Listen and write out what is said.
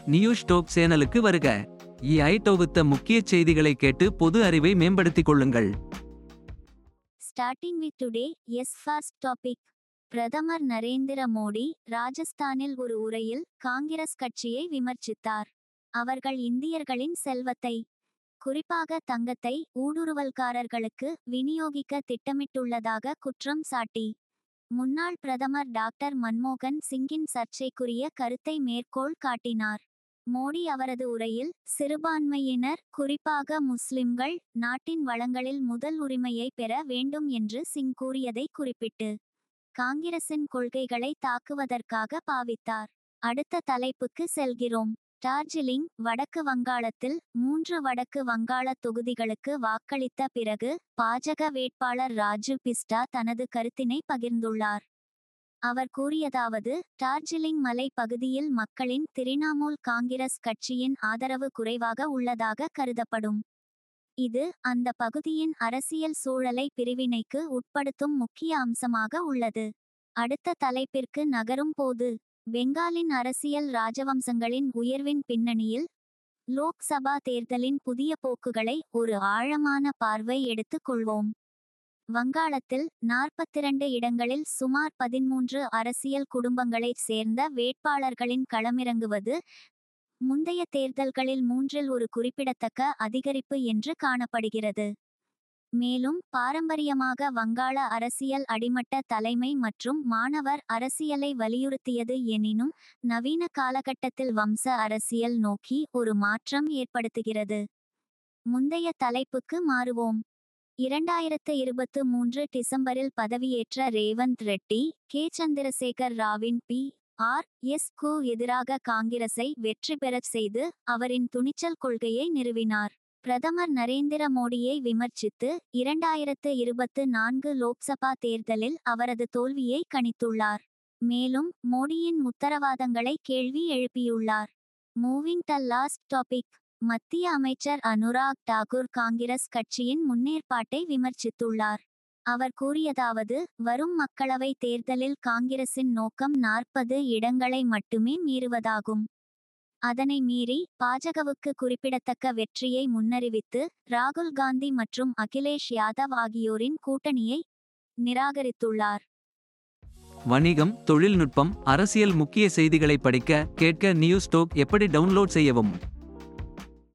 news dope சேனலுக்கு வருக EI தொகுத்த முக்கிய செய்திகளை கேட்டு பொது அறிவை மேம்படுத்திக் கொள்ளுங்கள் starting with today's first topic பிரதமர் நரேந்திர மோடி ராஜஸ்தானில் ஒரு உரையில் காங்கிரஸ் கட்சியை விமர்சித்தார் அவர்கள் இந்தியர்களின் செல்வத்தை குறிப்பாக தங்கத்தை ஊடுருவல்காரர்களுக்கு விநியோகிக்க திட்டமிட்டுள்ளதாக குற்றம் சாட்டி முன்னாள் பிரதமர் டாக்டர் மன்மோகன் சிங்கின் சர்ச்சைக்குரிய கருத்தை மேற்கோள் காட்டினார் மோடி அவரது உரையில் சிறுபான்மையினர் குறிப்பாக முஸ்லிம்கள் நாட்டின் வளங்களில் முதல் உரிமையை பெற வேண்டும் என்று சிங் கூறியதை குறிப்பிட்டு காங்கிரசின் கொள்கைகளை தாக்குவதற்காக பாவித்தார் அடுத்த தலைப்புக்கு செல்கிறோம் டார்ஜிலிங் வடக்கு வங்காளத்தில் மூன்று வடக்கு வங்காள தொகுதிகளுக்கு வாக்களித்த பிறகு பாஜக வேட்பாளர் ராஜு பிஸ்டா தனது கருத்தினை பகிர்ந்துள்ளார் அவர் கூறியதாவது டார்ஜிலிங் மலை பகுதியில் மக்களின் திரிணாமுல் காங்கிரஸ் கட்சியின் ஆதரவு குறைவாக உள்ளதாக கருதப்படும் இது அந்த பகுதியின் அரசியல் சூழலை பிரிவினைக்கு உட்படுத்தும் முக்கிய அம்சமாக உள்ளது அடுத்த தலைப்பிற்கு நகரும் போது பெங்காலின் அரசியல் ராஜவம்சங்களின் உயர்வின் பின்னணியில் லோக்சபா தேர்தலின் புதிய போக்குகளை ஒரு ஆழமான பார்வை எடுத்துக் கொள்வோம் வங்காளத்தில் நாற்பத்திரண்டு இடங்களில் சுமார் பதிமூன்று அரசியல் குடும்பங்களைச் சேர்ந்த வேட்பாளர்களின் களமிறங்குவது முந்தைய தேர்தல்களில் மூன்றில் ஒரு குறிப்பிடத்தக்க அதிகரிப்பு என்று காணப்படுகிறது மேலும் பாரம்பரியமாக வங்காள அரசியல் அடிமட்ட தலைமை மற்றும் மாணவர் அரசியலை வலியுறுத்தியது எனினும் நவீன காலகட்டத்தில் வம்ச அரசியல் நோக்கி ஒரு மாற்றம் ஏற்படுத்துகிறது முந்தைய தலைப்புக்கு மாறுவோம் இரண்டாயிரத்து இருபத்து மூன்று டிசம்பரில் பதவியேற்ற ரேவந்த் ரெட்டி கே சந்திரசேகர் ராவின் பி ஆர் எஸ் கு எதிராக காங்கிரஸை வெற்றி பெறச் செய்து அவரின் துணிச்சல் கொள்கையை நிறுவினார் பிரதமர் நரேந்திர மோடியை விமர்சித்து இரண்டாயிரத்து இருபத்து நான்கு லோக்சபா தேர்தலில் அவரது தோல்வியை கணித்துள்ளார் மேலும் மோடியின் உத்தரவாதங்களை கேள்வி எழுப்பியுள்ளார் மூவிங் த லாஸ்ட் டாபிக் மத்திய அமைச்சர் அனுராக் தாக்கூர் காங்கிரஸ் கட்சியின் முன்னேற்பாட்டை விமர்சித்துள்ளார் அவர் கூறியதாவது வரும் மக்களவை தேர்தலில் காங்கிரசின் நோக்கம் நாற்பது இடங்களை மட்டுமே மீறுவதாகும் அதனை மீறி பாஜகவுக்கு குறிப்பிடத்தக்க வெற்றியை முன்னறிவித்து ராகுல் காந்தி மற்றும் அகிலேஷ் யாதவ் ஆகியோரின் கூட்டணியை நிராகரித்துள்ளார் வணிகம் தொழில்நுட்பம் அரசியல் முக்கிய செய்திகளை படிக்க கேட்க நியூஸ் டோப் எப்படி டவுன்லோட் செய்யவும்